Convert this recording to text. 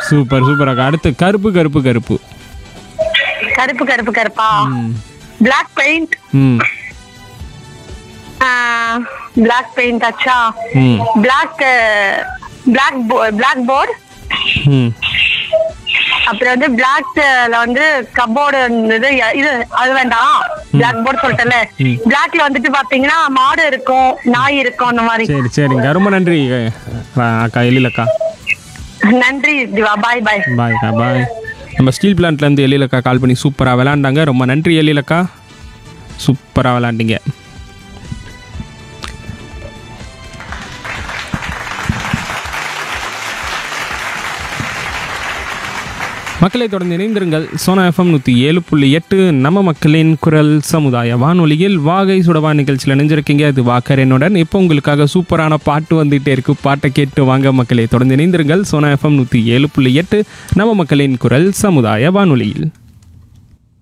super super அக்கா அடுத்து கருப்பு கருப்பு கருப்பு கருப்பு கருப்பு கருப்பா ம் பிளாக் பெயிண்ட் ம் பிளாக் பெயிண்ட் ஆச்சா ம் பிளாக் பிளாக் பிளாக் போர்டு ம் அப்புறம் வந்து பிளாக்ல வந்து கப்போர்டு இது இது அது வேண்டாம் பிளாக் போர்டு சொல்லிட்டல பிளாக்ல வந்துட்டு பாத்தீங்கன்னா மாடு இருக்கும் நாய் இருக்கும் அந்த மாதிரி சரி சரிங்க ரொம்ப நன்றி அக்கா அக்கா எழிலக்கா நன்றி திவா பாய் பாய் பாய் அக்கா பாய் நம்ம ஸ்டீல் பிளான்ட்லேருந்து எழிலக்கா கால் பண்ணி சூப்பராக விளாண்டாங்க ரொம்ப நன்றி எழிலக்கா சூப்பராக விளாண்டிங்க மக்களை தொடர்ந்து இணைந்திருங்கள் சோனா எஃப்எம் நூற்றி ஏழு புள்ளி எட்டு நம்ம மக்களின் குரல் சமுதாய வானொலியில் வாகை சுடவா நிகழ்ச்சியில் இணைஞ்சிருக்கீங்க அது வாக்கரனுடன் இப்போ உங்களுக்காக சூப்பரான பாட்டு வந்துகிட்டே இருக்கு பாட்டை கேட்டு வாங்க மக்களை தொடர்ந்து இணைந்திருங்கள் சோனா எஃப்எம் நூற்றி ஏழு புள்ளி எட்டு நம்ம மக்களின் குரல் சமுதாய வானொலியில்